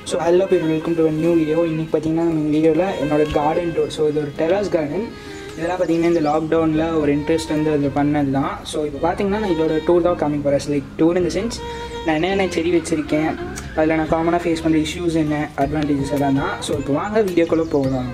so hello பேர் welcome to new video இன்றைக்கி பார்த்தீங்கன்னா நம்ம வீடியோவில் என்னோட கார்டன் டூர் ஸோ இது ஒரு டெராஸ் கார்டன் இதெல்லாம் பார்த்தீங்கன்னா இந்த லாக்டவுனில் ஒரு இன்ட்ரெஸ்ட் வந்து அதில் பண்ணது தான் ஸோ இப்போ பார்த்தீங்கன்னா நான் இதோட டூர் தான் காமிக்க போகிறேன் லைக் டூர் இந்த சென்ஸ் நான் என்னென்ன செடி வச்சுருக்கேன் அதில் நான் காமனாக ஃபேஸ் பண்ணுற இஷ்யூஸ் என்ன அட்வான்டேஜஸ் எல்லாம் தான் ஸோ இப்போ வாங்க வீடியோக்குள்ளே போகலாம்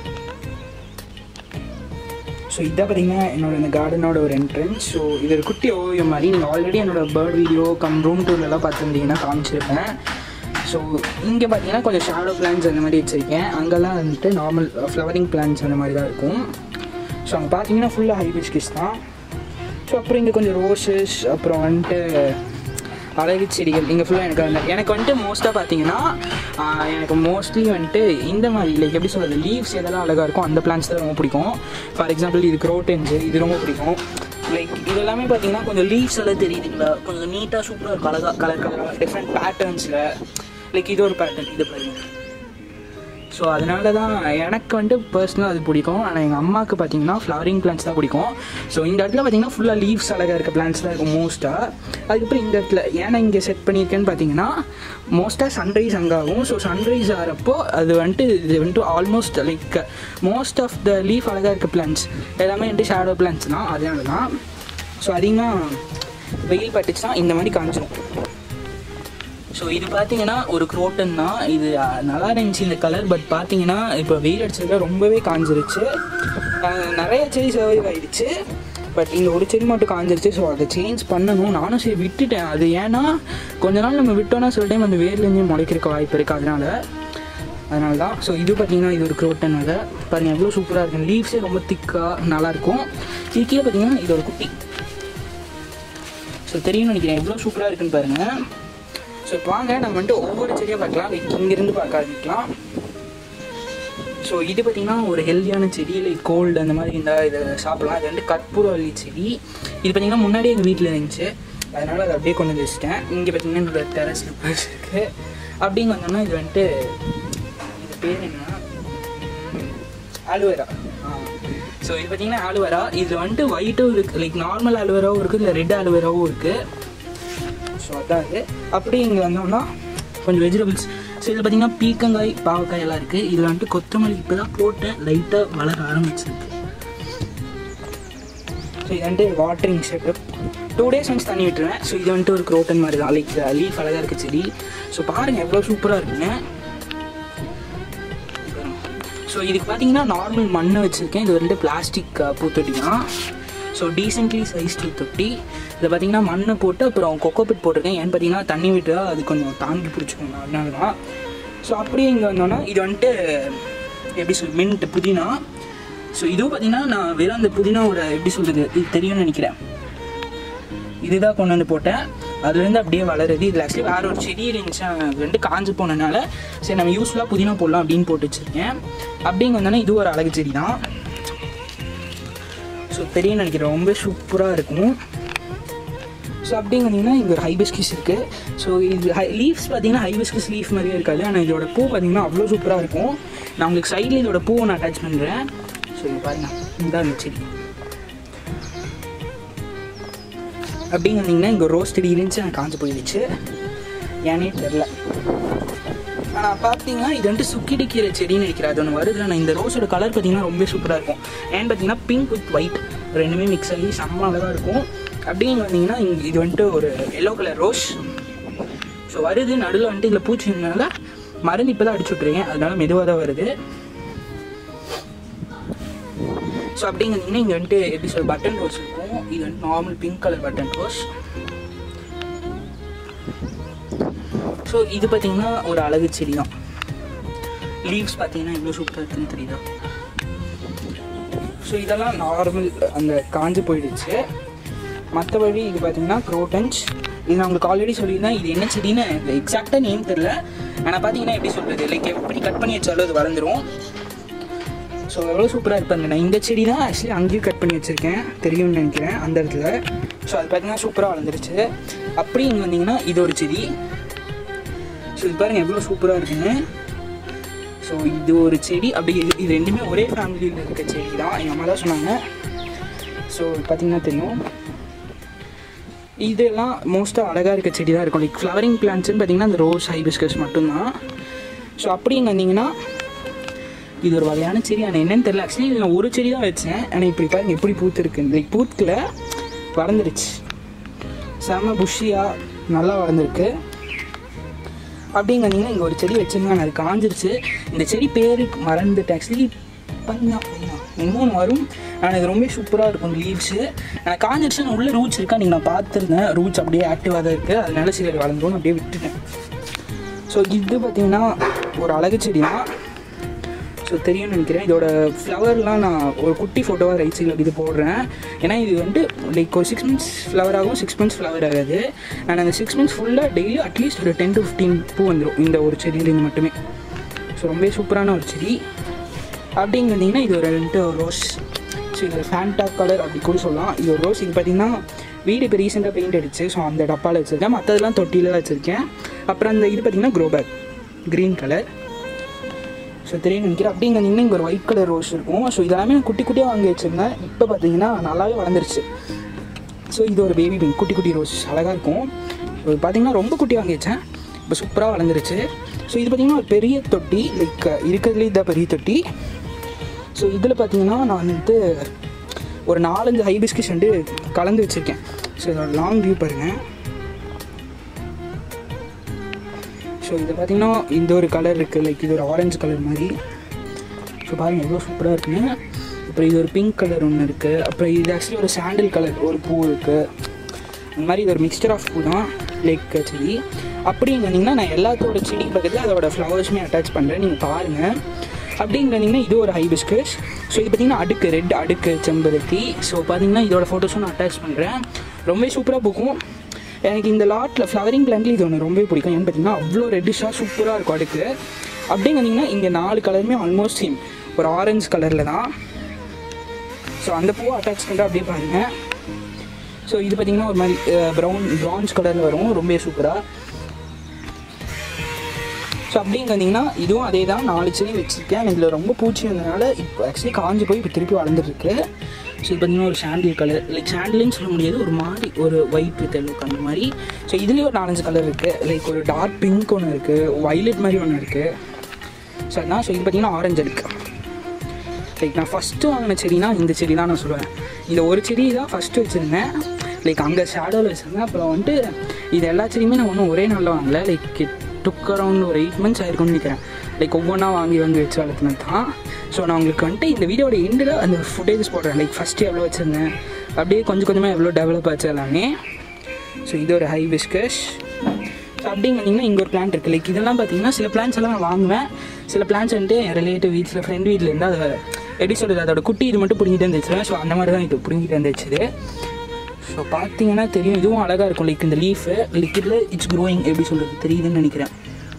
ஸோ இதான் பார்த்தீங்கன்னா என்னோட இந்த கார்டனோட ஒரு என்ட்ரன்ஸ் ஸோ இது ஒரு குட்டி ஓவியம் மாதிரி நீங்கள் ஆல்ரெடி என்னோட பேர்ட் வீடியோ கம் ரூம் டூர்லலாம் பார்த்துருந்தீங்கன்னா காமிச்சிருப்பேன் ஸோ இங்கே பார்த்தீங்கன்னா கொஞ்சம் ஷாடோ பிளான்ஸ் அந்த மாதிரி வச்சுருக்கேன் அங்கெல்லாம் வந்துட்டு நார்மல் ஃப்ளவரிங் பிளான்ஸ் அந்த மாதிரி தான் இருக்கும் ஸோ அங்கே பார்த்தீங்கன்னா ஃபுல்லாக ஹைபிஸ்கிஸ் தான் ஸோ அப்புறம் இங்கே கொஞ்சம் ரோசஸ் அப்புறம் வந்துட்டு அழகு செடிகள் இங்கே ஃபுல்லாக எனக்கு வந்து எனக்கு வந்துட்டு மோஸ்ட்டாக பார்த்தீங்கன்னா ஆஹ், எனக்கு மோஸ்ட்லி வந்துட்டு இந்த மாதிரி லைக் எப்படி சொல்கிறது லீவ்ஸ் எதெல்லாம் அழகாக இருக்கும் அந்த பிளான்ஸ் தான் ரொம்ப பிடிக்கும் ஃபார் எக்ஸாம்பிள் இது க்ரோட்டன்ஸு இது ரொம்ப பிடிக்கும் லைக் இது எல்லாமே பார்த்தீங்கன்னா கொஞ்சம் லீவ்ஸ் எல்லாம் தெரியுதுங்களா கொஞ்சம் நீட்டாக சூப்பராக இருக்கும் அழகாக கலர் கலராக டிஃப்ரெண்ட் பேட்டர்ன்ஸில் லைக் இது ஒரு பேட்டர்ன் இது பாருங்க ஸோ அதனால தான் எனக்கு வந்துட்டு பர்சனலாக அது பிடிக்கும் ஆனால் எங்கள் அம்மாவுக்கு பார்த்தீங்கன்னா ஃப்ளவரிங் பிளான்ஸ் தான் பிடிக்கும் ஸோ இந்த இடத்துல பார்த்தீங்கன்னா ஃபுல்லாக லீவ்ஸ் அழகாக இருக்க பிளான்ஸ் தான் இருக்கும் மோஸ்ட்டாக அதுக்கப்புறம் இந்த இடத்துல ஏன்னா இங்கே செட் பண்ணியிருக்கேன்னு பார்த்தீங்கன்னா மோஸ்ட்டாக சன்ரைஸ் அங்கே ஆகும் ஸோ சன்ரைஸ் ஆகிறப்போ அது வந்துட்டு இது வந்துட்டு almost like most of the leaf அழகாக இருக்க பிளான்ஸ் எல்லாமே வந்துட்டு ஷேடோ பிளான்ஸ் தான் அதனால தான் ஸோ அதிகமாக வெயில் பட்டுச்சுன்னா இந்த மாதிரி காமிச்சிரும் ஸோ இது பார்த்தீங்கன்னா ஒரு குரோட்டன் தான் இது அஹ், நல்லா இருந்துச்சு இந்த கலர் பட் பார்த்தீங்கன்னா இப்போ வெயில் அடிச்சதுல ரொம்பவே காஞ்சிருச்சு அஹ், நிறைய செடி சர்வைவ் ஆயிடுச்சு பட் இந்த ஒரு செடி மட்டும் காஞ்சிருச்சு ஸோ அதை சேஞ்ச் பண்ணணும் நானும் சரி விட்டுட்டேன் அது ஏன்னா கொஞ்ச நாள் நம்ம விட்டோம்னா சில டைம் அந்த வேர்லேருந்து முளைக்கிறக்க வாய்ப்பு இருக்குது அதனால அதனால தான் ஸோ இது பார்த்தீங்கன்னா இது ஒரு குரோட்டன் அதை பாருங்கள் எவ்வளோ சூப்பராக இருக்கும் லீவ்ஸே ரொம்ப திக்காக நல்லாயிருக்கும் இது கீழே பார்த்தீங்கன்னா இது ஒரு குட்டி ஸோ தெரியும்னு நினைக்கிறேன் எவ்வளோ சூப்பராக இருக்குன்னு பாருங்கள் ஸோ இப்போ வாங்க நம்ம வந்துட்டு ஒவ்வொரு செடியாக பார்க்கலாம் லைக் இங்கேருந்து பார்க்க ஆரம்பிக்கலாம் ஸோ இது பார்த்திங்கன்னா ஒரு ஹெல்தியான செடி லைக் கோல்டு அந்த மாதிரி இருந்தால் இதை சாப்பிடலாம் இது வந்து கற்பூரவல்லி செடி இது பார்த்திங்கன்னா முன்னாடியே எங்கள் வீட்டில் இருந்துச்சு அதனால் அதை அப்படியே கொண்டு வந்து வச்சுட்டேன் இங்கே பார்த்திங்கன்னா இந்த டெரஸ் ஸ்லிப்பர்ஸ் இருக்குது அப்படிங்க வந்தோம்னா இது வந்துட்டு இது பேர் என்ன ஆலுவேரா ஸோ இது பார்த்தீங்கன்னா ஆலுவேரா இது வந்துட்டு ஒயிட்டும் இருக்குது லைக் நார்மல் ஆலுவேராவும் இருக்குது இல்லை ரெட் ஆலுவேராவும் இருக்குது ஸோ அதான் இது அப்படியே இங்கே வந்தோம்னா கொஞ்சம் வெஜிடபிள்ஸ் ஸோ இதில் பார்த்தீங்கன்னா பீக்கங்காய் பாவக்காய் எல்லாம் இருக்குது இதில் வந்துட்டு கொத்தமல்லி இப்போ தான் போட்டேன் லைட்டாக வளர ஆரம்பிச்சிருக்கு ஸோ இது வந்துட்டு வாட்டரிங் செட்டப் டூ டேஸ் வந்து தண்ணி விட்டுருவேன் ஸோ இது வந்துட்டு ஒரு குரோட்டன் மாதிரி தான் லைக் லீஃப் அழகாக இருக்குது செடி ஸோ பாருங்கள் எவ்வளோ சூப்பராக இருக்குங்க ஸோ இதுக்கு பார்த்தீங்கன்னா நார்மல் மண்ணை வச்சுருக்கேன் இது வந்துட்டு பிளாஸ்டிக் பூத்தொட்டி தான் ஸோ டீசென்ட்லி சைஸ் தொட்டி இதில் பார்த்தீங்கன்னா மண்ணை போட்டு அப்புறம் கொக்கோபிட் போட்டிருக்கேன் ஏன்னு பார்த்தீங்கன்னா தண்ணி விட்டு அது கொஞ்சம் தாங்கி பிடிச்சிக்கோங்க அதனால தான் ஸோ அப்படியே இங்கே வந்தோன்னா இது வந்துட்டு எப்படி சொல் மின்ட் புதினா ஸோ இதுவும் பார்த்தீங்கன்னா நான் வெறும் அந்த புதினாவோட எப்படி சொல்கிறது இது தெரியும்னு நினைக்கிறேன் இதுதான் கொண்டு வந்து போட்டேன் அதுலேருந்து அப்படியே வளருது இதில் ஆக்சுவலி வேற ஒரு செடி இருந்துச்சு அது வந்து காஞ்சு போனனால சரி நம்ம யூஸ்ஃபுல்லாக புதினா போடலாம் அப்படின்னு போட்டு வச்சுருக்கேன் அப்படிங்க வந்தோன்னா இது ஒரு அழகு செடி தான் ஸோ தெரியும் நினைக்கிறேன் ரொம்ப சூப்பராக இருக்கும் ஸோ அப்படிங்க வந்தீங்கன்னா இங்கே ஒரு ஹைபிஸ்கிஸ் இருக்குது ஸோ இது ஹை லீவ்ஸ் பார்த்தீங்கன்னா ஹைபிஸ்கிஸ் லீஃப் மாதிரியே இருக்காது ஆனால் இதோட பூ பார்த்தீங்கன்னா அவ்வளோ சூப்பராக இருக்கும் நான் உங்களுக்கு சைடில் இதோட பூவை நான் அட்டாச் பண்ணுறேன் ஸோ இது பாருங்க இதுதான் இந்த செடி அப்படிங்க வந்தீங்கன்னா இங்கே ரோஸ் செடி இருந்துச்சு எனக்கு காஞ்சு போயிடுச்சு ஏன்னே தெரில ஆனால் பார்த்தீங்கன்னா இது வந்துட்டு சுக்கிடி கீரை செடின்னு நினைக்கிறேன் அது ஒன்று வருது ஆனால் இந்த ரோஸோட கலர் பார்த்தீங்கன்னா ரொம்ப சூப்பராக இருக்கும் ஏன்னு பார்த்தீங்கன்னா பிங்க் வித் ஒயிட் ரெண்டுமே மிக்ஸ் ஆகி செம்ம அழகாக இருக்கும் அப்படிங்க வந்தீங்கன்னா இங்கே இது வந்துட்டு ஒரு எல்லோ கலர் ரோஸ் ஸோ வருது நடுவில் வந்துட்டு இதில் பூச்சி இருந்தனால மருந்து இப்போ தான் அடிச்சு விட்ருக்கேன் அதனால மெதுவாக தான் வருது ஸோ அப்படிங்கிறீங்கன்னா இங்கே வந்துட்டு எப்படி சொல் பட்டன் ரோஸ் இருக்கும் இது வந்துட்டு normal pink colour button rose so இது பார்த்தீங்கன்னா ஒரு அழகு செடி தான் லீவ்ஸ் பார்த்தீங்கன்னா எவ்வளோ சூப்பராக இருக்குன்னு தெரியுதா ஸோ இதெல்லாம் நார்மல் அந்த காஞ்சு போயிடுச்சு மற்றபடி இது பார்த்தீங்கன்னா குரோட்டன்ஸ் இது நான் உங்களுக்கு ஆல்ரெடி சொல்லியிருந்தேன் இது என்ன செடின்னு எக்ஸாக்டாக நேம் தெரில ஆனால் பார்த்தீங்கன்னா எப்படி சொல்கிறது லைக் எப்படி கட் பண்ணி வச்சாலும் அது வளர்ந்துரும் ஸோ எவ்வளோ சூப்பராக இருப்பாங்க நான் இந்த செடி தான் ஆக்சுவலி அங்கேயும் கட் பண்ணி வச்சுருக்கேன் தெரியும்னு நினைக்கிறேன் அந்த இடத்துல ஸோ அது பார்த்தீங்கன்னா சூப்பராக வளர்ந்துருச்சு அப்படி இங்கே வந்தீங்கன்னா இது ஒரு செடி ஸோ இது பாருங்கள் எவ்வளோ சூப்பராக இருக்குன்னு ஸோ இது ஒரு செடி அப்படி இது இது ரெண்டுமே ஒரே ஃபேமிலியில் இருக்க செடி தான் எங்கள் அம்மா தான் சொன்னாங்க ஸோ பார்த்தீங்கன்னா தெரியும் இதெல்லாம் மோஸ்ட்டாக அழகாக இருக்க செடி தான் இருக்கும் லைக் ஃப்ளவரிங் பிளான்ட்ஸ்னு பார்த்தீங்கன்னா அந்த ரோஸ் ஹைபிஸ்கஸ் மட்டும்தான் ஸோ அப்படிங்க வந்தீங்கன்னா இது ஒரு வகையான செடி ஆனால் என்னன்னு தெரியல ஆக்சுவலி நான் ஒரு செடி தான் வச்சேன் ஆனால் இப்படி பாருங்க எப்படி பூத்துருக்கு லைக் பூத்துல வளர்ந்துருச்சு செம புஷியாக நல்லா வளர்ந்துருக்கு அப்படிங்க வந்தீங்கன்னா இங்கே ஒரு செடி வச்சுருந்தாங்க அது காஞ்சிருச்சு இந்த செடி பேருக்கு மறந்துட்டு ஆக்சுவலி பண்ணா இன்னொன்று வரும் ஆனால் இது ரொம்ப சூப்பராக இருக்கும் லீவ்ஸு காஞ்சிருச்சு உள்ள ரூட்ஸ் இருக்கா நீங்கள் நான் பார்த்துருந்தேன் ரூட்ஸ் அப்படியே ஆக்டிவாக தான் இருக்குது அதனால சரி அது வளர்ந்துரும் அப்படியே விட்டுட்டேன் ஸோ இது பார்த்தீங்கன்னா ஒரு அழகு செடி தான் ஸோ தெரியும்னு நினைக்கிறேன் இதோட ஃப்ளவர்லாம் நான் ஒரு குட்டி ஃபோட்டோவாக ரைட் சைடில் இது போடுறேன் ஏன்னா இது வந்துட்டு லைக் ஒரு சிக்ஸ் மந்த்ஸ் ஃப்ளவர் ஆகும் சிக்ஸ் மந்த்ஸ் ஃப்ளவர் ஆகாது அண்ட் அந்த சிக்ஸ் மந்த்ஸ் ஃபுல்லாக டெய்லி அட்லீஸ்ட் ஒரு டென் டு ஃபிஃப்டீன் பூ வந்துடும் இந்த ஒரு செடியிலேருந்து மட்டுமே ஸோ ரொம்ப சூப்பரான ஒரு செடி அப்படிங்க வந்தீங்கன்னா இது ஒரு ரெண்டு ரோஸ் ஸோ இது ஒரு ஃபேண்டா கலர் அப்படி கூட சொல்லலாம் இது ஒரு ரோஸ் இது பார்த்தீங்கன்னா வீடு இப்போ ரீசெண்டாக பெயிண்ட் அடிச்சு ஸோ அந்த டப்பாவில் வச்சுருக்கேன் மற்றதெல்லாம் தொட்டியில் வச்சுருக்கேன் அப்புறம் அந்த இது பார்த்தீங்கன்னா grow back green colour so தெரியும் நினைக்கிறேன் அப்படிங்க வந்தீங்கன்னா இங்கே ஒரு ஒயிட் கலர் ரோஸ் இருக்கும் ஸோ இதெல்லாமே நான் குட்டி குட்டியாக வாங்கி வச்சுருந்தேன் இப்போ பார்த்தீங்கன்னா நல்லாவே வளர்ந்துருச்சு ஸோ இது ஒரு பேபி பிங்க் குட்டி குட்டி ரோஸ் அழகாக இருக்கும் ஸோ பார்த்தீங்கன்னா ரொம்ப குட்டி வாங்கி வச்சேன் இப்போ சூப்பராக வளர்ந்துருச்சு ஸோ இது பார்த்தீங்கன்னா ஒரு பெரிய தொட்டி லைக் இருக்கிறதுலே இதுதான் பெரிய தொட்டி ஸோ இதில் பார்த்தீங்கன்னா நான் வந்துட்டு ஒரு நாலஞ்சு ஹைபிஸ்கஸ் வந்து கலந்து வச்சுருக்கேன் ஸோ இதோட லாங் வியூ பாருங்கள் ஸோ இது பார்த்தீங்கன்னா இந்த ஒரு கலர் இருக்குது லைக் இது ஒரு ஆரஞ்சு கலர் மாதிரி ஸோ பாருங்கள் எவ்வளோ சூப்பராக இருக்குன்னு அப்புறம் இது ஒரு பிங்க் கலர் ஒன்று இருக்குது அப்புறம் இது ஆக்சுவலி ஒரு சாண்டில் கலர் ஒரு பூ இருக்குது இந்த மாதிரி இது ஒரு மிக்சர் ஆஃப் பூ தான் லைக் செடி அப்படிங்க வந்தீங்கன்னா நான் எல்லாத்தோட செடி பக்கத்தில் அதோட ஃப்ளவர்ஸுமே அட்டாச் பண்ணுறேன் நீங்கள் பாருங்கள் அப்படிங்க வந்தீங்கன்னா இது ஒரு ஹைபிஸ்கஸ் ஸோ இது பார்த்தீங்கன்னா அடுக்கு ரெட் அடுக்கு செம்பருத்தி ஸோ பார்த்தீங்கன்னா இதோட ஃபோட்டோஸும் நான் அட்டாச் பண்ணுறேன் ரொம்ப சூப்பராக பூக்கும் எனக்கு இந்த லாட்டில் ஃப்ளவரிங் பிளான்ட்ல இது ஒன்று ரொம்பவே பிடிக்கும் ஏன்னு பார்த்தீங்கன்னா அவ்வளோ ரெட்டிஷாக சூப்பராக இருக்கும் அடுக்கு அப்படிங்க வந்தீங்கன்னா இங்கே நாலு கலருமே ஆல்மோஸ்ட் சேம் ஒரு ஆரஞ்சு கலரில் தான் ஸோ அந்த பூவை அட்டாச் பண்ணுற அப்படியே பாருங்கள் ஸோ இது பார்த்தீங்கன்னா ஒரு மாதிரி ப்ரௌன் ப்ரான்ஸ் கலரில் வரும் ரொம்ப சூப்பராக ஸோ அப்படிங்க வந்தீங்கன்னா இதுவும் அதே தான் நாலு செடி வச்சுருக்கேன் இதில் ரொம்ப பூச்சி வந்ததுனால இப்போ ஆக்சுவலி காஞ்சி போய் இப்போ திருப்பி வளர்ந்துருக்கு ஸோ இது பார்த்தீங்கன்னா ஒரு சாண்டில் கலர் லைக் சாண்டில்னு சொல்ல முடியாது ஒரு மாதிரி ஒரு ஒயிட் வித் லுக் அந்த மாதிரி ஸோ இதுலேயும் ஒரு நாலஞ்சு கலர் இருக்குது லைக் ஒரு டார்க் பிங்க் ஒன்று இருக்குது வைலட் மாதிரி ஒன்று இருக்குது ஸோ அதான் ஸோ இது பார்த்தீங்கன்னா ஆரஞ்சு இருக்குது லைக் நான் ஃபஸ்ட்டு வாங்கின செடினா இந்த செடி தான் நான் சொல்லுவேன் இந்த ஒரு செடி தான் ஃபஸ்ட்டு வச்சுருந்தேன் லைக் அங்கே ஷேடோவில் வச்சுருந்தேன் அப்புறம் வந்துட்டு இது எல்லா செடியுமே நான் ஒன்றும் ஒரே நாளில் வாங்கல லைக் டுக் அரௌண்ட் ஒரு எயிட் மந்த்ஸ் ஆயிருக்கும்னு நினைக்கிறேன் லைக் ஒவ்வொன்றா வாங்கி வாங்கி வச்சு வளர்த்துனது தான் ஸோ நான் உங்களுக்கு வந்துட்டு இந்த வீடியோட எண்டில் அந்த ஃபுட்டேஜஸ் போடுறேன் லைக் ஃபஸ்ட்டு எவ்வளோ வச்சுருந்தேன் அப்படியே கொஞ்சம் கொஞ்சமாக எவ்வளோ டெவலப் ஆச்சு எல்லாமே ஸோ இது ஒரு ஹை பிஸ்கஸ் ஸோ அப்படிங்க வந்தீங்கன்னா இங்கே ஒரு பிளான்ட் இருக்குது லைக் இதெல்லாம் பார்த்தீங்கன்னா சில பிளான்ஸ் எல்லாம் நான் வாங்குவேன் சில பிளான்ஸ் வந்துட்டு என் ரிலேட்டிவ் வீட்டில் ஃப்ரெண்ட் வீட்டில் இருந்து அதை எப்படி சொல்கிறது அதோட குட்டி இது மட்டும் பிடிங்கிட்டு வந்துச்சுவேன் ஸோ அந்த மாதிரி தான் இது பிடிங்கிட்டு வந்துச்சு ஸோ பார்த்தீங்கன்னா தெரியும் இதுவும் அழகாக இருக்கும் லைக் இந்த லீஃபு லைக் இதில் இட்ஸ் க்ரோயிங் எப்படி சொல்கிறது தெரியுதுன்னு நினைக்கிறேன்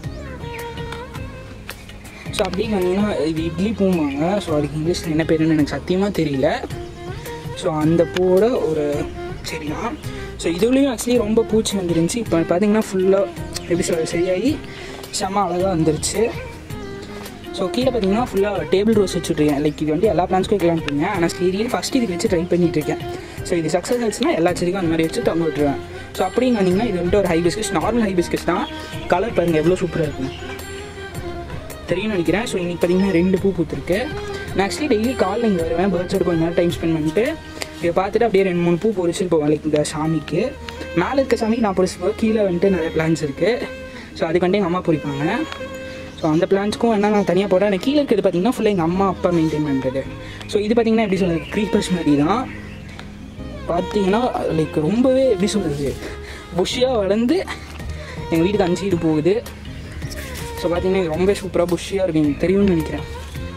ஸோ அப்படிங்க வந்தீங்கன்னா இது இட்லி பூம்பாங்க ஸோ அதுக்கு இங்கிலீஷில் என்ன பேருன்னு எனக்கு சத்தியமாக தெரியல ஸோ அந்த பூவோட ஒரு செடி தான் ஸோ இதுலேயும் ஆக்சுவலி ரொம்ப பூச்சி வந்துருந்துச்சு இப்போ பார்த்தீங்கன்னா ஃபுல்லாக எப்படி சொல்கிறது சரியாகி செம்ம அழகாக வந்துருச்சு ஸோ கீழே பார்த்தீங்கன்னா ஃபுல்லாக டேபிள் ரோஸ் வச்சுட்ருக்கேன் லைக் இது வந்து எல்லா பிளான்ஸ்க்கும் வைக்கலாம்னு இருக்கேன் ஆனால் ஸ்டீரியல் ஃபஸ்ட்டு இதுக்கு வச்சு ட்ரை பண்ணிட்டு இருக்கேன் ஸோ இது சக்ஸஸ் ஆச்சுன்னா எல்லா செடிக்கும் அந்த மாதிரி வச்சு தொங்க விட்டுருவேன் ஸோ அப்படிங்க வந்தீங்கன்னா இது வந்துட்டு ஒரு hibiscus normal hibiscus தான் கலர் பாருங்கள் எவ்வளோ சூப்பராக இருக்கும் தெரியும்னு நினைக்கிறேன் ஸோ இன்னைக்கு பார்த்தீங்கன்னா ரெண்டு பூ பூத்துருக்கு நான் ஆக்சுவலி டெய்லி காலைல இங்கே வருவேன் பேர்ட்ஸோட கொஞ்ச நேரம் டைம் ஸ்பெண்ட் பண்ணிட்டு இதை பார்த்துட்டு அப்படியே ரெண்டு மூணு பூ பொறிச்சிட்டு போவேன் லைக் இந்த சாமிக்கு மேலே இருக்க சாமிக்கு நான் பொறிச்சு போவேன் கீழே வந்துட்டு நிறைய பிளான்ஸ் இருக்குது ஸோ அதுக்காண்டி எங்கள் அம்மா பொறிப்பாங்க ஸோ அந்த பிளான்ஸ்க்கும் என்ன நான் தனியாக போடுறேன் எனக்கு கீழே இருக்கிறது பார்த்தீங்கன்னா ஃபுல்லாக எங்கள் அம்மா அப்பா மெயின்டைன் பண்ணுறது ஸோ இது பார்த்தீங்கன்னா எப்படி சொல்கிறது க்ரீப்பர்ஸ் மாதிரி தான் பார்த்தீங்கன்னா லைக் ரொம்பவே எப்படி சொல்கிறது புஷ்ஷியாக வளர்ந்து எங்கள் வீட்டுக்கு அஞ்சு வீடு போகுது ஸோ பார்த்தீங்கன்னா இது ரொம்ப சூப்பராக புஷ்ஷியாக இருக்கும் எனக்கு தெரியும்னு நினைக்கிறேன்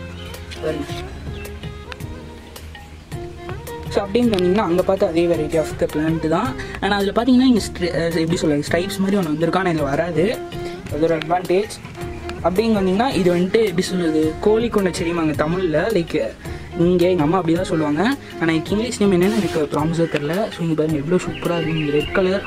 ஸோ அப்படின்னு வந்தீங்கன்னா அங்கே பார்த்து அதே வெரைட்டி ஆஃப் த பிளான்ட் தான் ஆனால் அதில் பார்த்தீங்கன்னா இங்கே எப்படி சொல்கிறது ஸ்ட்ரைப்ஸ் மாதிரி ஒன்று வந்திருக்கும் ஆனால் இதில் வராது அது ஒரு அட்வான்டேஜ் அப்படிங்க வந்தீங்கன்னா இது வந்துட்டு எப்படி சொல்கிறது கோழி கொண்ட செடிமாங்க தமிழில் லைக் இங்கே எங்கள் அம்மா அப்படி தான் சொல்லுவாங்க ஆனால் எனக்கு இங்கிலீஷ் நேம் என்னென்னு எனக்கு ப்ராமிஸாக தெரில ஸோ இங்கே பாருங்கள் எவ்வளோ சூப்பராக இருக்கும் ரெட் கலர்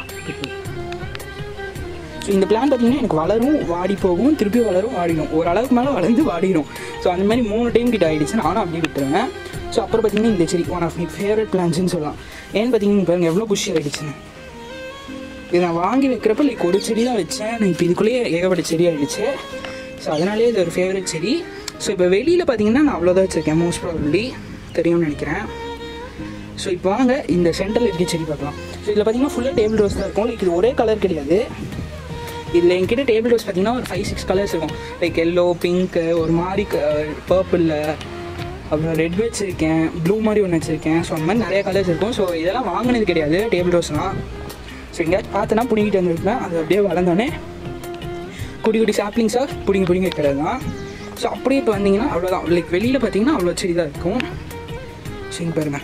ஸோ இந்த பிளான் பார்த்தீங்கன்னா எனக்கு வளரும் வாடி போகும் திருப்பி வளரும் வாடிடும் ஒரு அளவுக்கு மேலே வளர்ந்து வாடிடும் ஸோ அந்த மாதிரி மூணு டைம் கிட்ட ஆகிடுச்சு நானும் அப்படியே விட்டுருவேன் ஸோ அப்புறம் பார்த்தீங்கன்னா இந்த செடி ஒன் ஆஃப் மை ஃபேவரட் பிளான்ஸ்னு சொல்லலாம் ஏன்னு பார்த்தீங்கன்னா பாருங்க எவ்வளோ புஷி ஆகிடுச்சுன்னு இது நான் வாங்கி வைக்கிறப்ப லைக் ஒரு செடி தான் வச்சேன் நான் இப்போ இதுக்குள்ளேயே ஏகப்பட்ட செடி ஆகிடுச்சு ஸோ அதனாலே இது ஒரு ஃபேவரட் செடி ஸோ இப்போ வெளியில் பார்த்தீங்கன்னா நான் அவ்வளோதான் வச்சுருக்கேன் மோஸ்ட் ப்ராபப்ளி தெரியும்னு நினைக்கிறேன் ஸோ இப்போ வாங்க இந்த சென்டரில் இருக்க செடி பார்க்கலாம் ஸோ இதில் பார்த்தீங்கன்னா ஃபுல்லாக டேபிள் ரோஸ் தான் இருக்கும் லைக் இது ஒரே கலர் கிடையாது இதில் என்கிட்ட டேபிள் ரோஸ் பார்த்தீங்கன்னா ஒரு ஃபைவ் சிக்ஸ் கலர்ஸ் இருக்கும் லைக் எல்லோ பிங்க்கு ஒரு மாதிரி பர்பிளில் அப்புறம் ரெட் வச்சுருக்கேன் ப்ளூ மாதிரி ஒன்று வச்சுருக்கேன் ஸோ அந்த மாதிரி நிறைய கலர்ஸ் இருக்கும் ஸோ இதெல்லாம் வாங்கினது கிடையாது டேபிள் ரோஸ்லாம் ஸோ எங்கேயாச்சும் பார்த்தனா பிடிங்கிட்டு வந்துருப்பேன் அது அப்படியே வளர்ந்தோடனே குடி குடி சாப்ளிங்ஸாக பிடிங்கி பிடிங்கி வைக்கிறது தான் ஸோ அப்படியே இப்போ வந்தீங்கன்னா அவ்வளோதான் லைக் வெளியில் பார்த்தீங்கன்னா அவ்வளோ செடி தான் இருக்கும் சரிங்க பாருங்கள்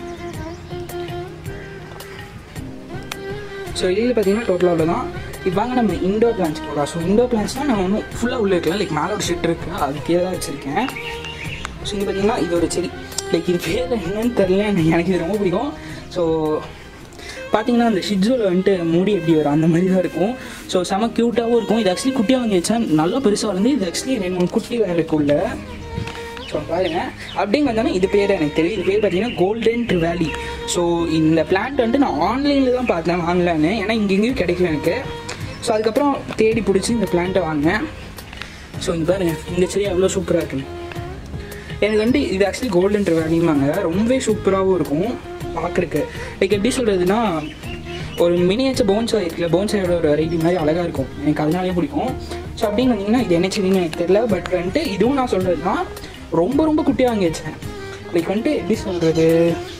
ஸோ வெளியில் பார்த்தீங்கன்னா டோட்டலாக அவ்வளோதான் இப்போ வாங்க நம்ம இண்டோர் பிளான்ஸ் போகலாம் ஸோ இண்டோர் பிளான்ஸ்னால் நான் ஒன்றும் ஃபுல்லாக உள்ளே இருக்கலாம் லைக் மேலே ஒரு ஷெட் இருக்குது அது கீழே தான் வச்சுருக்கேன் ஸோ இங்கே பார்த்தீங்கன்னா இது ஒரு செடி லைக் இது பேர் என்னன்னு தெரியல எனக்கு எனக்கு இது ரொம்ப பிடிக்கும் ஸோ பார்த்தீங்கன்னா அந்த ஷிட்ஜூவில் வந்துட்டு முடி எப்படி வரும் அந்த மாதிரி தான் இருக்கும் ஸோ செம க்யூட்டாகவும் இருக்கும் இது ஆக்சுவலி குட்டியாக வாங்கி வச்சா நல்லா பெருசாக வந்து இது ஆக்சுவலி ரெண்டு மூணு குட்டி வேறு இருக்குள்ள ஸோ பாருங்க அப்படிங்க வந்தோன்னா இது பேர் எனக்கு தெரியும் இது பேர் பார்த்தீங்கன்னா கோல்டன் ட்ரிவேலி ஸோ இந்த பிளான்ட் வந்துட்டு நான் ஆன்லைனில் தான் பார்த்தேன் வாங்கலான்னு ஏன்னா இங்கே எங்கேயும் கிடைக்கல எனக்கு ஸோ அதுக்கப்புறம் தேடி பிடிச்சி இந்த பிளான்ட்டை வாங்கினேன் ஸோ இங்கே பாருங்க இந்த செடி அவ்வளோ சூப்பராக இருக்குன்னு எனக்கு வந்து இது ஆக்சுவலி கோல்டன் ட்ரிவேலிங்காங்க ரொம்பவே சூப்பராகவும் இருக்கும் பார்க்குறக்கு லைக் எப்படி சொல்கிறதுனா ஒரு மினியேச்சர் போன்சாய் இருக்குல்ல போன்சாயோட ஒரு வெரைட்டி மாதிரி அழகாக இருக்கும் எனக்கு அதனாலே பிடிக்கும் ஸோ அப்படின்னு வந்தீங்கன்னா இது என்ன செடின்னு எனக்கு தெரியல பட் வந்துட்டு இதுவும் நான் சொல்கிறது தான் ரொம்ப ரொம்ப குட்டியாக வாங்கி வச்சேன் லைக் வந்துட்டு எப்படி சொல்கிறது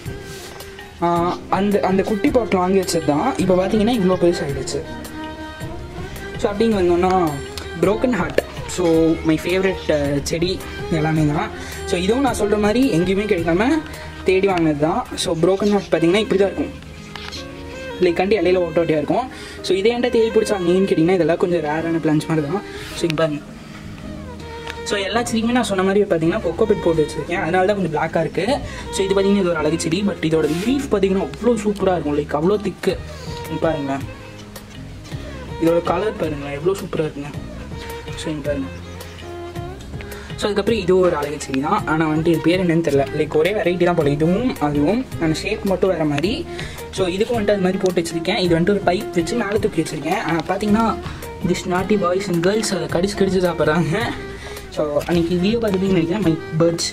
அந்த அந்த குட்டி பாட்டில் வாங்கி வச்சது தான் இப்போ பார்த்தீங்கன்னா இவ்வளோ பெருசாகிடுச்சு ஸோ அப்படிங்க வந்தோன்னா broken heart so my favourite செடி எல்லாமே தான் ஸோ இதுவும் நான் சொல்கிற மாதிரி எங்கேயுமே கிடைக்காம தேடி வாங்கினது தான் ஸோ broken ஹார்ட் பார்த்தீங்கன்னா இப்படி தான் இருக்கும் லைக் கண்டி இலையில ஓட்ட ஓட்டியாக இருக்கும் ஸோ இதே என்கிட்ட தேடி பிடிச்சா நீன்னு கேட்டிங்கன்னா இதெல்லாம் கொஞ்சம் ரேரான பிளான்ஸ் மாதிரி தான் ஸோ இப்போ பாருங்க ஸோ எல்லா செடிக்குமே நான் சொன்ன மாதிரி பார்த்தீங்கன்னா கொக்கோ பிட் போட்டு வச்சிருக்கேன் அதனால தான் கொஞ்சம் பிளாக்காக இருக்குது ஸோ இது பார்த்தீங்கன்னா இது ஒரு அழகு செடி பட் இதோட லீஃப் பார்த்தீங்கன்னா அவ்வளோ சூப்பராக இருக்கும் லைக் அவ்வளோ திக்கு பாருங்களேன் இதோட கலர் பாருங்களேன் எவ்வளோ சூப்பராக இருக்குங்க ஸோ இங்க பாருங்க ஸோ அதுக்கப்புறம் இதுவும் ஒரு அழகு செடி தான் ஆனால் வந்துட்டு இது பேர் என்னன்னு தெரியல லைக் ஒரே வெரைட்டி தான் போல இதுவும் அதுவும் நான் ஷேப் மட்டும் வேறு மாதிரி ஸோ இதுக்கும் வந்துட்டு அது மாதிரி போட்டு வச்சிருக்கேன் இது வந்துட்டு ஒரு பைப் வச்சு மேலே தூக்கி வச்சிருக்கேன் ஆனால் பார்த்தீங்கன்னா திஸ் நாட்டி பாய்ஸ் அண்ட் கேர்ள்ஸ் அதை கடிச்சு கடிச்சு சாப்பிட்றாங்க ஸோ அன்னைக்கு வீடியோ பார்த்துட்டீங்கன்னு நினைக்கிறேன் மை பேர்ட்ஸ்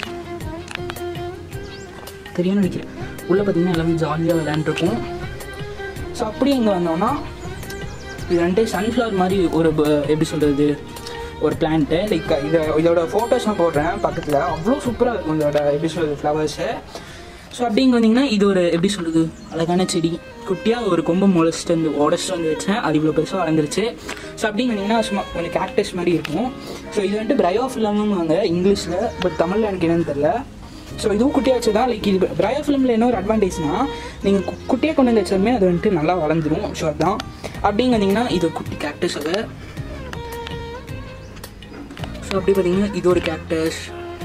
தெரியும்னு நினைக்கிறேன் உள்ளே பார்த்தீங்கன்னா எல்லாமே ஜாலியாக விளையாண்டுருக்கும் ஸோ அப்படியே இங்கே வந்தோம்னா இது வந்துட்டு சன்ஃப்ளவர் மாதிரி ஒரு ப- எப்படி சொல்கிறது ஒரு பிளான்ட்டு லைக் இதை இதோட ஃபோட்டோஸ் நான் போடுறேன் பக்கத்தில் அவ்வளோ சூப்பராக இருக்கும் இதோட எப்படி சொல்கிறது ஃப்ளவர்ஸு ஸோ அப்படிங்க வந்தீங்கன்னா இது ஒரு எப்படி சொல்கிறது அழகான செடி குட்டியாக ஒரு கொம்பு முளைச்சிட்டு வந்து உடச்சிட்டு வந்து வச்சேன் அது இவ்வளோ பெருசாக வளர்ந்துருச்சு ஸோ அப்படிங்க வந்தீங்கன்னா சும்மா கொஞ்சம் கேக்டஸ் மாதிரி இருக்கும் ஸோ இது வந்துட்டு பிரையோஃபிலம்னு வாங்க இங்கிலீஷில் பட் தமிழில் எனக்கு என்னன்னு தெரியல ஸோ இதுவும் குட்டியாக வச்சு தான் லைக் இது பிரையோ ஃபிலிமில் என்ன ஒரு அட்வான்டேஜ்னா நீங்கள் குட்டியாக கொண்டு வந்து வச்சதுமே அது வந்துட்டு நல்லா வளர்ந்துரும் ஸோ அதான் அப்படிங்க வந்தீங்கன்னா இது ஒரு குட்டி கேக்டஸ் அது ஸோ அப்படி பார்த்தீங்கன்னா இது ஒரு கேக்டஸ்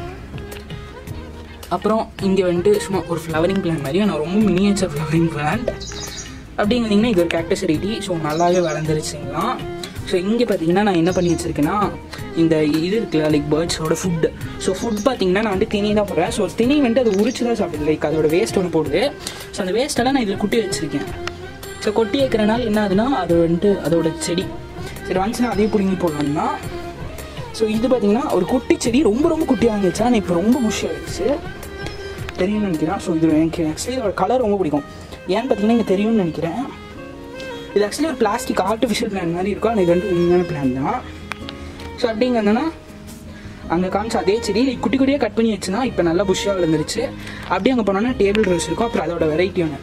அப்புறம் இங்கே வந்துட்டு சும்மா ஒரு ஃப்ளவரிங் பிளான் மாதிரி ஆனால் ரொம்ப மினியேச்சர் ஃப்ளவரிங் பிளான்ட் அப்படிங்க வந்தீங்கன்னா இது ஒரு கேக்டஸ் ரெடி ஸோ நல்லாவே வளர்ந்துருச்சுங்களா ஸோ இங்கே பார்த்தீங்கன்னா நான் என்ன பண்ணி வச்சிருக்கேன்னா இந்த இது இருக்குல்ல லைக் பேர்ட்ஸோட ஃபுட் ஸோ ஃபுட் பார்த்தீங்கன்னா நான் வந்து திணி தான் போடுறேன் ஸோ திணி வந்துட்டு அது உரிச்சு தான் சாப்பிடுது லைக் அதோட வேஸ்ட் ஒன்று போடுது ஸோ அந்த வேஸ்ட்டெல்லாம் நான் இதில் குட்டி வச்சிருக்கேன் ஸோ கொட்டி வைக்கிறனால என்ன ஆகுதுன்னா அது வந்துட்டு அதோட செடி சரி ஒன்ஸ் நான் அதையும் பிடுங்கி போடலாம்னா ஸோ இது பார்த்தீங்கன்னா ஒரு குட்டி செடி ரொம்ப ரொம்ப குட்டியாக வந்துச்சு ஆனால் இப்போ ரொம்ப புஷ் ஆகிடுச்சு தெரியும்னு நினைக்கிறேன் ஸோ இது எனக்கு ஆக்சுவலி இதோட கலர் ரொம்ப பிடிக்கும் ஏன்னு பார்த்தீங்கன்னா இங்கே தெரியும்னு நினைக்கிறேன் இது ஆக்சுவலி ஒரு பிளாஸ்டிக் ஆர்டிஃபிஷியல் பிளான் மாதிரி இருக்கும் ஆனால் இது வந்து உண்மையான பிளான் தான் ஸோ அப்படிங்க வந்தோன்னா அங்கே காமிச்ச அதே செடி like குட்டி குட்டியாக கட் பண்ணி வச்சுனா இப்போ நல்லா புஷ்ஷாக விழுந்துருச்சு அப்படியே அங்கே போனோன்னா டேபிள் ரோஸ் இருக்கும் அப்புறம் அதோட வெரைட்டி ஒன்று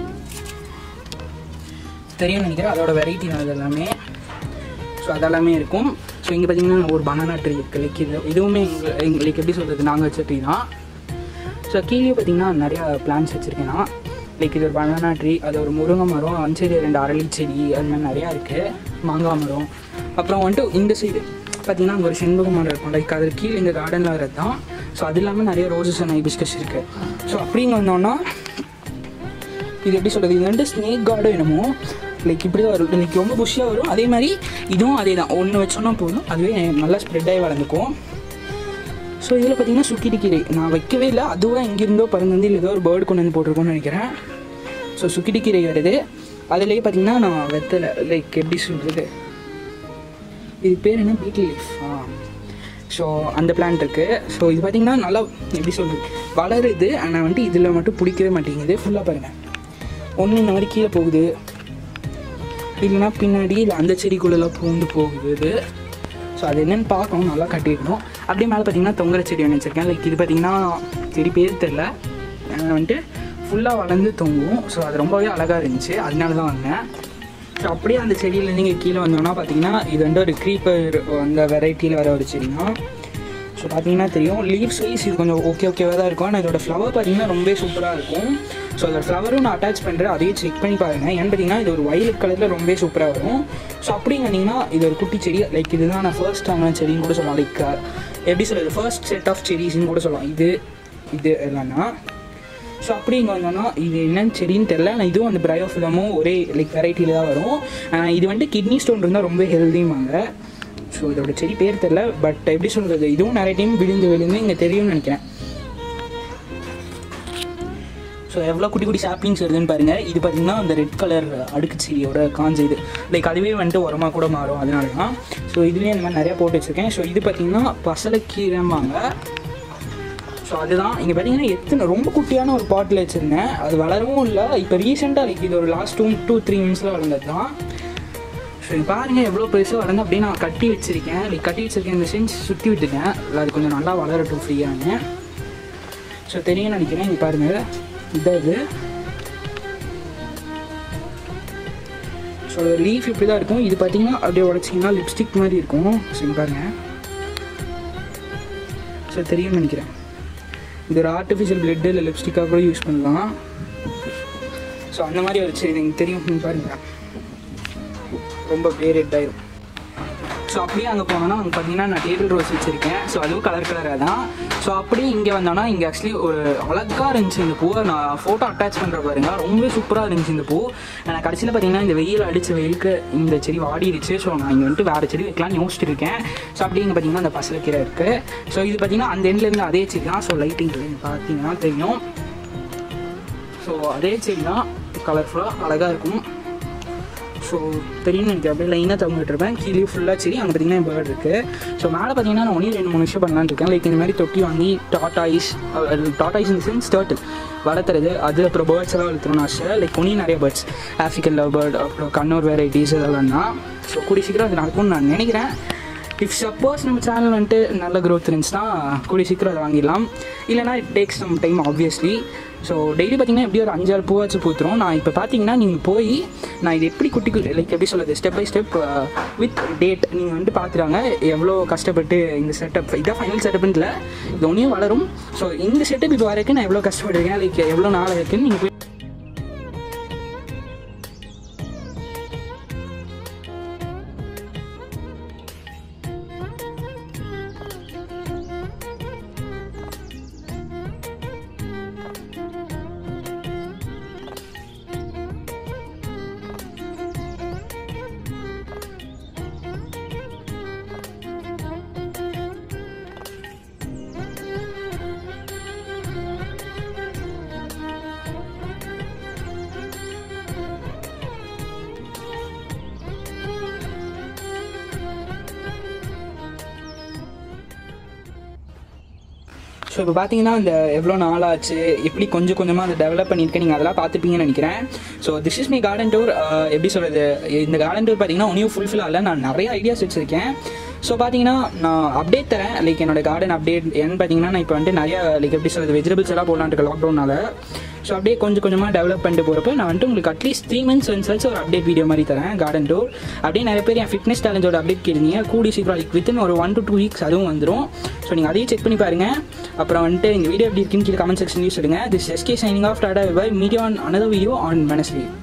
தெரியும் நினைக்கிறேன் அதோட வெரைட்டி அது எல்லாமே ஸோ அதெல்லாமே இருக்கும் ஸோ இங்கே பார்த்தீங்கன்னா ஒரு பனானா ட்ரீ இருக்குது லைக் இது இதுவுமே எங்கள் எங்களுக்கு எப்படி சொல்கிறது நாங்கள் வச்ச ட்ரீ தான் ஸோ கீழே பார்த்தீங்கன்னா நிறையா பிளான்ஸ் வச்சுருக்கேன் நான் லைக் இது ஒரு பனானா ட்ரீ அது ஒரு முருங்கை மரம் அந்த சைடு ரெண்டு அரளி செடி அது மாதிரி நிறையா இருக்குது மாங்காய் மரம் அப்புறம் வந்துட்டு இந்த சைடு பார்த்தீங்கன்னா அங்கே ஒரு செண்பக மரம் இருக்கும் லைக் அது கீழே இந்த கார்டனில் வரது தான் ஸோ அது இல்லாமல் நிறைய ரோசஸ் அண்ட் ஹைபிஸ்கஸ் இருக்குது ஸோ அப்படிங்க வந்தோன்னா இது எப்படி சொல்கிறது இது வந்து ஸ்னேக் கார்டும் என்னமோ லைக் இப்படி தான் வரும் லைக் ரொம்ப புஷ்ஷாக வரும் அதே மாதிரி இதுவும் அதே தான் ஒன்று வச்சோன்னா போதும் அதுவே நல்லா ஸ்ப்ரெட் ஆகி வளர்ந்துக்கும் ஸோ இதில் பார்த்தீங்கன்னா சுக்கிடி கீரை நான் வைக்கவே இல்லை அதுவாக எங்கேருந்தோ பறந்து வந்து ஏதோ ஒரு பேர்டு கொண்டு வந்து போட்டிருக்கோன்னு நினைக்கிறேன் ஸோ சுக்கிடி கீரை வருது அதுலேயே பார்த்தீங்கன்னா நான் வெத்தலை லைக் எப்படி சொல்கிறது இது பேர் என்ன பீட்லி லீஃப் ஆ ஸோ அந்த பிளான்ட் இருக்குது ஸோ இது பார்த்திங்கன்னா நல்லா எப்படி சொல்கிறது வளருது ஆனால் வந்துட்டு இதில் மட்டும் பிடிக்கவே மாட்டேங்குது ஃபுல்லாக பாருங்கள் ஒன்று இந்த மாதிரி கீழே போகுது இல்லைன்னா பின்னாடி இல்லை அந்த செடிக்குள்ளெல்லாம் பூந்து போகுது இது ஸோ அது என்னென்னு பார்க்கணும் நல்லா கட்டிடணும் அப்படியே மேலே பார்த்தீங்கன்னா தொங்குற செடி ஒன்று வச்சுருக்கேன் லைக் இது பார்த்தீங்கன்னா செடி பேர் தெரில அஹ் வந்துட்டு ஃபுல்லாக வளர்ந்து தொங்கும் ஸோ அது ரொம்பவே அழகாக இருந்துச்சு அதனால தான் வந்தேன் ஸோ அப்படியே அந்த செடியில் நீங்கள் கீழே வந்தோம்னா பார்த்தீங்கன்னா இது வந்து ஒரு க்ரீப்பர் அந்த வெரைட்டியில் வர ஒரு செடி தான் ஸோ பார்த்தீங்கன்னா தெரியும் லீவ்ஸ் வைஸ் இது கொஞ்சம் ஓகே ஓகேவாக தான் இருக்கும் ஆனால் இதோட ஃப்ளவர் பார்த்தீங்கன்னா ரொம்ப சூப்பராக இருக்கும் ஸோ அதோட ஃப்ளவரும் நான் அட்டாச் பண்ணுறேன் அதையும் செக் பண்ணி பாருங்கள் ஏன்னு பார்த்தீங்கன்னா இது ஒரு வயலட் கலரில் ரொம்ப சூப்பராக வரும் ஸோ அப்படிங்கன்னா இது ஒரு குட்டி செடி லைக் இதுதான் நான் ஃபர்ஸ்ட் வாங்கின செடின்னு கூட சொல்லலாம் லைக் எப்படி சொல்கிறது ஃபர்ஸ்ட் செட் ஆஃப் செடிஸ்ன்னு கூட சொல்லலாம் இது இது எல்லாம்னா ஸோ அப்படி இங்கே வந்தோம்னா இது என்னன்னு செடின்னு தெரில ஆனால் இதுவும் அந்த பிரையோஃபிலமும் ஒரே லைக் வெரைட்டியில் தான் வரும் ஆஹ் இது வந்துட்டு கிட்னி ஸ்டோன் இருந்தால் ரொம்ப ஹெல்தியுமாங்க ஸோ இதோட செடி பேர் தெரில பட் எப்படி சொல்கிறது இதுவும் நிறைய டைம் விழுந்து விழுந்து இங்கே தெரியும்னு நினைக்கிறேன் ஸோ எவ்வளோ குட்டி குட்டி சாப்ளிங்ஸ் வருதுன்னு பாருங்கள் இது பார்த்தீங்கன்னா அந்த ரெட் கலர் அடுக்கு செடியோட காஞ்ச இது லைக் அதுவே வந்துட்டு உரமாக கூட மாறும் அதனால தான் ஸோ இதுலேயே இந்த மாதிரி நிறையா போட்டு வச்சுருக்கேன் ஸோ இது பார்த்தீங்கன்னா பசலைக்கீரைம்பாங்க ஸோ அதுதான் இங்கே பார்த்தீங்கன்னா எத்தனை ரொம்ப குட்டியான ஒரு பாட்டில் வச்சுருந்தேன் அது வளரவும் இல்லை இப்போ ரீசெண்டாக லைக் இது ஒரு லாஸ்ட் டூ டூ த்ரீ மந்த்ஸில் வளர்ந்தது தான் ஸோ இது பாருங்கள் எவ்வளோ பெருசாக வளர்ந்து அப்படியே நான் கட்டி வச்சுருக்கேன் லைக் கட்டி வச்சுருக்கேன் இந்த சென்ஸ் சுற்றி விட்டுருக்கேன் அது கொஞ்சம் நல்லா வளரட்டும் ஃப்ரீயானு ஸோ தெரியும் நினைக்கிறேன் இங்கே பாருங்கள் இதான் இது ஸோ லீஃப் இப்படி தான் இருக்கும் இது பார்த்தீங்கன்னா அப்படியே உடச்சிங்கன்னா லிப்ஸ்டிக் மாதிரி இருக்கும் ஸோ இங்க பாருங்கள் ஸோ தெரியும்னு நினைக்கிறேன் இது ஒரு ஆர்டிஃபிஷியல் பிளட்டு இல்லை லிப்ஸ்டிக்காக கூட யூஸ் பண்ணலாம் ஸோ அந்த மாதிரி ஒரு சரி எனக்கு தெரியும் இங்க பாருங்க ரொம்ப அப்படியே ரெட் ஆயிரும் ஸோ அப்படியே அங்கே போனோன்னா அங்கே பார்த்தீங்கன்னா நான் டேபிள் ரோஸ் வச்சுருக்கேன் ஸோ அதுவும் கலர் கலராக தான் ஸோ அப்படியே இங்கே வந்தோன்னா இங்கே ஆக்சுவலி ஒரு அழகாக இருந்துச்சு இந்த பூவை நான் ஃபோட்டோ அட்டாச் பண்ணுற பாருங்க ரொம்ப சூப்பராக இருந்துச்சு இந்த பூ நான் கடைசியில் பார்த்தீங்கன்னா இந்த வெயில் அடித்த வெயிலுக்கு இந்த செடி வாடிடுச்சு ஸோ நான் இங்கே வந்துட்டு வேறு செடி வைக்கலாம்னு யோசிச்சுட்டு இருக்கேன் ஸோ அப்படியே இங்கே பார்த்தீங்கன்னா அந்த பசலக்கீரை இருக்குது ஸோ இது பார்த்தீங்கன்னா அந்த எண்ட்லேருந்து அதே செடி தான் ஸோ லைட்டிங் பார்த்தீங்கன்னா தெரியும் ஸோ அதே செடி தான் கலர்ஃபுல்லாக அழகாக இருக்கும் ஸோ தெரியும் எனக்கு அப்படியே லைனாக தங்கிட்டு இருப்பேன் கீழே ஃபுல்லாக சரி அங்கே பார்த்தீங்கன்னா பேர்ட் இருக்குது ஸோ மேலே பார்த்தீங்கன்னா நான் ஒன்றே ரெண்டு மூணு விஷயம் பண்ணலான்னு இருக்கேன் லைக் இந்த மாதிரி தொட்டி வாங்கி டாட்டாய்ஸ் டாட்டாய்ஸ் இந்த சென்ஸ் டர்ட்டில் வளர்த்துறது அது அப்புறம் பேர்ட்ஸ் எல்லாம் வளர்த்துறோம் ஆசை லைக் ஒன்றையும் நிறைய பேர்ட்ஸ் ஆஃப்ரிக்கன் லவ் பேர்ட் அப்புறம் கண்ணூர் வெரைட்டிஸ் இதெல்லாம் தான் ஸோ கூடிய சீக்கிரம் அது நடக்கும்னு நான் நினைக்கிறேன் இஃப் சப்போஸ் நம்ம சேனல் வந்துட்டு நல்ல க்ரோத் இருந்துச்சுன்னா கூடிய சீக்கிரம் அதை வாங்கிடலாம் இல்லைனா it takes some time obviously so daily பார்த்தீங்கன்னா எப்படி ஒரு அஞ்சாறு பூவாச்சு பூத்துரும் நான் இப்போ பார்த்தீங்கன்னா நீங்கள் போய் நான் இது எப்படி குட்டி குட்டி லைக் எப்படி சொல்கிறது step by step with date நீங்கள் வந்துட்டு பார்த்துறாங்க எவ்வளோ கஷ்டப்பட்டு இந்த செட்டப் இதான் ஃபைனல் செட்டப்னு இல்லை இது ஒன்றையும் வளரும் ஸோ இந்த செட்டப் இப்போ வரைக்கும் நான் எவ்வளோ கஷ்டப்பட்டிருக்கேன் லைக் எவ்வளோ நாள் இருக்குன்னு நீங்கள் போய் ஸோ இப்போ பார்த்தீங்கன்னா இந்த எவ்வளோ நாள் ஆச்சு எப்படி கொஞ்சம் கொஞ்சமாக அதை டெவலப் பண்ணியிருக்கேன் நீங்கள் அதெல்லாம் பார்த்துப்பீங்கன்னு நினைக்கிறேன் so this is me garden tour எப்படி சொல்கிறது இந்த கார்டன் டூர் பார்த்தீங்கன்னா ஒன்றும் ஃபுல்ஃபில் ஆகல நான் நிறைய ஐடியாஸ் வச்சுருக்கேன் ஸோ பார்த்தீங்கன்னா நான் அப்டேட் தரேன் லைக் என்னோட கார்டன் அப்டேட் என்னன்னு பார்த்தீங்கன்னா நான் இப்போ வந்துட்டு நிறைய லைக் எப்படி சொல்கிறது வெஜிடபிள்ஸ் எல்லாம் போடலான்ட்டு இருக்கேன் லாக்டவுனால ஸோ அப்படியே கொஞ்சம் கொஞ்சமாக டெவலப் பண்ணிட்டு போகிறப்ப நான் வந்துட்டு உங்களுக்கு அட்லீஸ்ட் த்ரீ மந்த்ஸ் ஒன்ஸ் வச்சு ஒரு அப்டேட் வீடியோ மாதிரி தரேன் கார்டன் டூர் அப்படியே நிறைய பேர் என் ஃபிட்னஸ் சேலஞ்சோட அப்டேட் கேட்டீங்க கூடி சீக்கிரம் லைக் வித்தின் ஒரு ஒன் டு டூ வீக்ஸ் அதுவும் வந்துடும் ஸோ நீங்கள் அதையும் செக் பண்ணி பாருங்கள் அப்புறம் வந்துட்டு இந்த வீடியோ எப்படி இருக்குன்னு கீழே கமெண்ட் செக்ஷன்லையும் சொல்லுங்கள் this SK signing off tata bye மீடியா on another video on Wednesday